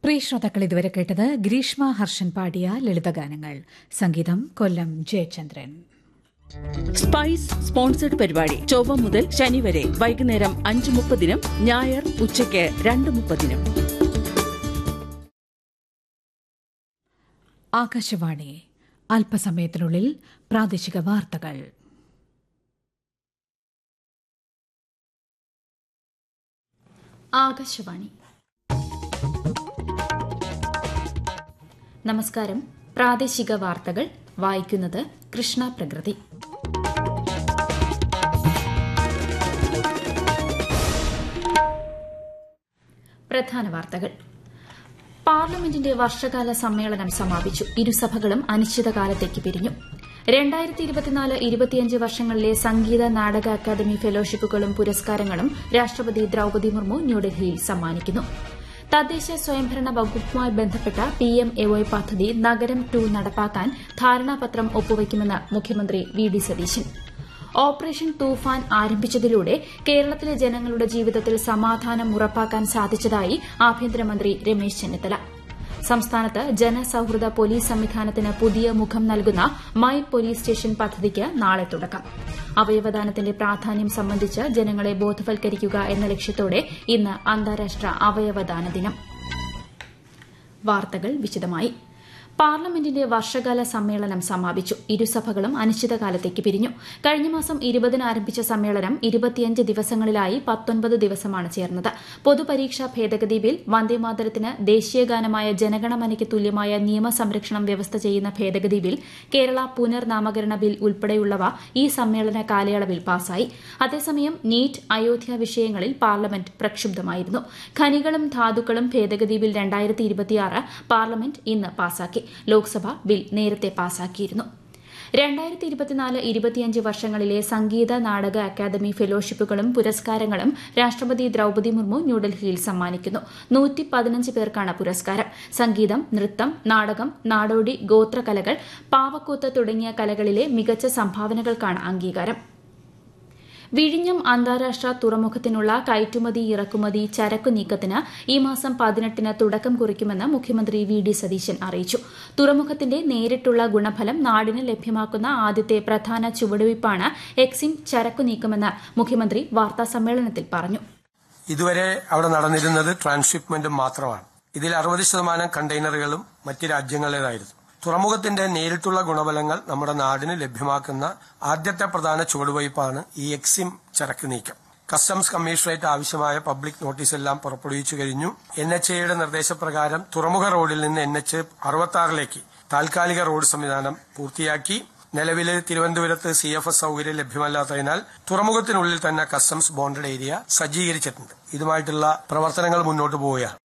പ്രിയ ശ്രോതാക്കൾ ഇതുവരെ കേട്ടത് ഗ്രീഷ്മ ഹർഷൻ പാടിയ ലളിതഗാനങ്ങൾ സംഗീതം കൊല്ലം ജയചന്ദ്രൻ സ്പൈസ് സ്പോൺസർഡ് പരിപാടി ചൊവ്വ മുതൽ ശനി വരെ വൈകുന്നേരം അഞ്ച് മുപ്പതിനും ഞായർ ഉച്ചയ്ക്ക് രണ്ട് മുപ്പതിനും ആകാശവാണി അല്പസമയത്തിനുള്ളിൽ പ്രാദേശിക വാർത്തകൾ ആകാശവാണി നമസ്കാരം പ്രാദേശിക വാർത്തകൾ വായിക്കുന്നത് കൃഷ്ണ പ്രകൃതി പ്രധാന വാർത്തകൾ പാർലമെന്റിന്റെ വർഷകാല സമ്മേളനം സമാപിച്ചു ഇരുസഭകളും അനിശ്ചിതകാലത്തേക്ക് പിരിഞ്ഞു രണ്ടായിരത്തി ഇരുപത്തിനാല് ഇരുപത്തിയഞ്ച് വർഷങ്ങളിലെ സംഗീത നാടക അക്കാദമി ഫെലോഷിപ്പുകളും പുരസ്കാരങ്ങളും രാഷ്ട്രപതി ദ്രൌപദി മുർമു ന്യൂഡൽഹിയിൽ സമ്മാനിക്കുന്നു തദ്ദേശ സ്വയംഭരണ വകുപ്പുമായി ബന്ധപ്പെട്ട പി എം എഒയ് പദ്ധതി നഗരം ടു നടപ്പാക്കാൻ ധാരണാപത്രം ഒപ്പുവയ്ക്കുമെന്ന് മുഖ്യമന്ത്രി V D Satheesan operation Toofan ആരംഭിച്ചതിലൂടെ കേരളത്തിലെ ജനങ്ങളുടെ ജീവിതത്തിൽ സമാധാനം ഉറപ്പാക്കാൻ സാധിച്ചതായി ആഭ്യന്തരമന്ത്രി രമേശ് ചെന്നിത്തല സംസ്ഥാനത്ത് ജനസൌഹൃദ പോലീസ് സംവിധാനത്തിന് പുതിയ മുഖം നൽകുന്ന മൈ പോലീസ് സ്റ്റേഷൻ പദ്ധതിക്ക് നാളെ തുടക്കം അവയവദാനത്തിന്റെ പ്രാധാന്യം സംബന്ധിച്ച് ജനങ്ങളെ ബോധവൽക്കരിക്കുക എന്ന ലക്ഷ്യത്തോടെ ഇന്ന് അന്താരാഷ്ട്ര അവയവദാന ദിനം വാർത്തകൾ വിശദമായി പാർലമെന്റിന്റെ വർഷകാല സമ്മേളനം സമാപിച്ചു ഇരുസഭകളും അനിശ്ചിതകാലത്തേക്ക് പിരിഞ്ഞു കഴിഞ്ഞ മാസം ഇരുപതിന് ആരംഭിച്ച സമ്മേളനം ഇരുപത്തിയഞ്ച് ദിവസങ്ങളിലായി പത്തൊൻപത് ദിവസമാണ് ചേർന്നത് പൊതുപരീക്ഷാ ഭേദഗതി ബിൽ വന്ദേമാതരത്തിന് ദേശീയഗാനമായ ജനഗണമനയ്ക്ക് തുല്യമായ നിയമസംരക്ഷണം വ്യവസ്ഥ ചെയ്യുന്ന ഭേദഗതി ബിൽ കേരള പുനർനാമകരണ ബിൽ ഉൾപ്പെടെയുള്ളവ ഈ സമ്മേളന കാലയളവിൽ പാസായി അതേസമയം നീറ്റ് അയോധ്യ വിഷയങ്ങളിൽ പാർലമെന്റ് പ്രക്ഷുബ്ധമായിരുന്നു ഖനികളും ധാതുക്കളും ഭേദഗതി ബിൽ രണ്ടായിരത്തി ഇരുപത്തിയാറ് പാർലമെന്റ് ഇന്ന് പാസാക്കി ലോക്സഭ ബിൽ നേരത്തെ പാസാക്കിയിരുന്നു രണ്ടായിരത്തി ഇരുപത്തിനാല് ഇരുപത്തിയഞ്ച് വർഷങ്ങളിലെ സംഗീത നാടക അക്കാദമി ഫെലോഷിപ്പുകളും പുരസ്കാരങ്ങളും രാഷ്ട്രപതി ദ്രൌപദി മുർമു ന്യൂഡൽഹിയിൽ സമ്മാനിക്കുന്നു നൂറ്റി പതിനഞ്ച് പേർക്കാണ് പുരസ്കാരം സംഗീതം നൃത്തം നാടകം നാടോടി ഗോത്രകലകൾ പാവക്കൂത്ത് തുടങ്ങിയ കലകളിലെ മികച്ച സംഭാവനകൾക്കാണ് അംഗീകാരം വിഴിഞ്ഞം അന്താരാഷ്ട്ര തുറമുഖത്തിനുള്ള കയറ്റുമതി ഇറക്കുമതി ചരക്കു നീക്കത്തിന് ഈ മാസം പതിനെട്ടിന് തുടക്കം കുറിക്കുമെന്ന് മുഖ്യമന്ത്രി വി ഡി സതീശൻ അറിയിച്ചു തുറമുഖത്തിന്റെ നേരിട്ടുള്ള ഗുണഫലം നാടിന് ലഭ്യമാക്കുന്ന ആദ്യത്തെ പ്രധാന ചുവടുവയ്പ്പാണ് എക്സിം ചരക്കു നീക്കമെന്ന് മുഖ്യമന്ത്രി വാർത്താസമ്മേളനത്തിൽ പറഞ്ഞു ഇതുവരെ അവിടെ നടന്നിരുന്നത് ട്രാൻസ്ഷിപ്മെന്റും മാത്രമാണ് ഇതിൽ അറുപത് ശതമാനം കണ്ടെയ്നറുകളും മറ്റ് രാജ്യങ്ങളുടേതായിരുന്നു തുറമുഖത്തിന്റെ നേരിട്ടുള്ള ഗുണഫലങ്ങൾ നമ്മുടെ നാടിന് ലഭ്യമാക്കുന്ന ആദ്യത്തെ പ്രധാന ചുവടുവയ്പ്പാണ് ഈ എക്സിം ചരക്ക് നീക്കം കസ്റ്റംസ് കമ്മീഷണറേറ്റ് ആവശ്യമായ പബ്ലിക് നോട്ടീസ് എല്ലാം പുറപ്പെടുവിച്ചു കഴിഞ്ഞു എൻ എച്ച് എയുടെ നിർദ്ദേശപ്രകാരം തുറമുഖ റോഡിൽ നിന്ന് എൻ എച്ച് അറുപത്തി ആറിലേക്ക് താൽക്കാലിക റോഡ് സംവിധാനം പൂർത്തിയാക്കി നിലവിലെ തിരുവനന്തപുരത്ത് സി എഫ് എസ് സൌകര്യം ലഭ്യമല്ലാത്തതിനാൽ തുറമുഖത്തിനുള്ളിൽ തന്നെ കസ്റ്റംസ് ബോണ്ടഡ് ഏരിയ സജ്ജീകരിച്ചിട്ടുണ്ട് ഇതുമായിട്ടുള്ള പ്രവർത്തനങ്ങൾ മുന്നോട്ട് പോവുകയാണ്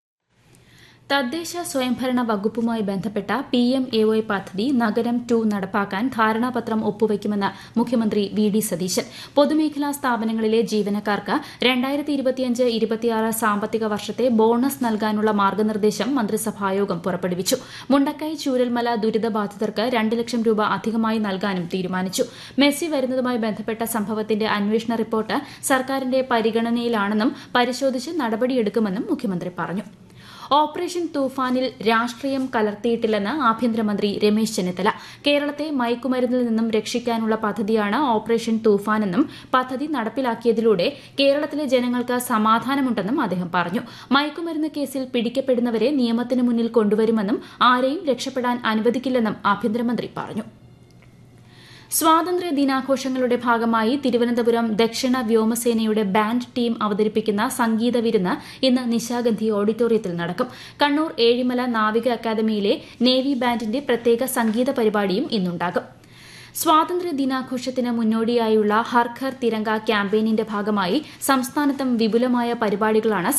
തദ്ദേശ സ്വയംഭരണ വകുപ്പുമായി ബന്ധപ്പെട്ട പി എം എ വൈ പദ്ധതി നഗരം ടു നടപ്പാക്കാൻ ധാരണാപത്രം ഒപ്പുവയ്ക്കുമെന്ന് മുഖ്യമന്ത്രി വി ഡി സതീശൻ പൊതുമേഖലാ സ്ഥാപനങ്ങളിലെ ജീവനക്കാർക്ക് രണ്ടായിരത്തി ഇരുപത്തിയഞ്ച് ഇരുപത്തിയാറ് സാമ്പത്തിക വർഷത്തെ ബോണസ് നൽകാനുള്ള മാർഗനിർദ്ദേശം മന്ത്രിസഭായോഗം പുറപ്പെടുവിച്ചു മുണ്ടക്കൈ ചൂരൽമല ദുരിതബാധിതർക്ക് രണ്ട് ലക്ഷം രൂപ അധികമായി നൽകാനും തീരുമാനിച്ചു മെസ്സി വരുന്നതുമായി ബന്ധപ്പെട്ട സംഭവത്തിന്റെ അന്വേഷണ റിപ്പോർട്ട് സർക്കാരിന്റെ പരിഗണനയിലാണെന്നും പരിശോധിച്ച് നടപടിയെടുക്കുമെന്നും മുഖ്യമന്ത്രി പറഞ്ഞു ഓപ്പറേഷൻ തൂഫാനിൽ രാഷ്ട്രീയം കലർത്തിയിട്ടില്ലെന്ന് ആഭ്യന്തരമന്ത്രി രമേശ് ചെന്നിത്തല കേരളത്തെ മയക്കുമരുന്നിൽ നിന്നും രക്ഷിക്കാനുള്ള പദ്ധതിയാണ് ഓപ്പറേഷൻ തൂഫാനെന്നും പദ്ധതി നടപ്പിലാക്കിയതിലൂടെ കേരളത്തിലെ ജനങ്ങൾക്ക് സമാധാനമുണ്ടെന്നും അദ്ദേഹം പറഞ്ഞു മയക്കുമരുന്ന് കേസിൽ പിടിക്കപ്പെടുന്നവരെ നിയമത്തിന് മുന്നിൽ കൊണ്ടുവരുമെന്നും ആരെയും രക്ഷപ്പെടാൻ അനുവദിക്കില്ലെന്നും ആഭ്യന്തരമന്ത്രി പറഞ്ഞു സ്വാതന്ത്ര്യ ദിനാഘോഷങ്ങളുടെ ഭാഗമായി തിരുവനന്തപുരം ദക്ഷിണ വ്യോമസേനയുടെ ബാൻഡ് ടീം അവതരിപ്പിക്കുന്ന സംഗീത വിരുന്ന് ഇന്ന് നിശാഗന്ധി ഓഡിറ്റോറിയത്തിൽ നടക്കും കണ്ണൂർ ഏഴിമല നാവിക അക്കാദമിയിലെ നേവി ബാൻഡിന്റെ പ്രത്യേക സംഗീത പരിപാടിയും ഇന്നുണ്ടാകും സ്വാതന്ത്ര്യ ദിനാഘോഷത്തിന് മുന്നോടിയായുള്ള ഹർ ഘർ തിരങ്ക ക്യാമ്പയിനിന്റെ ഭാഗമായി സംസ്ഥാനത്തും വിപുലമായ പരിപാടികളാണ്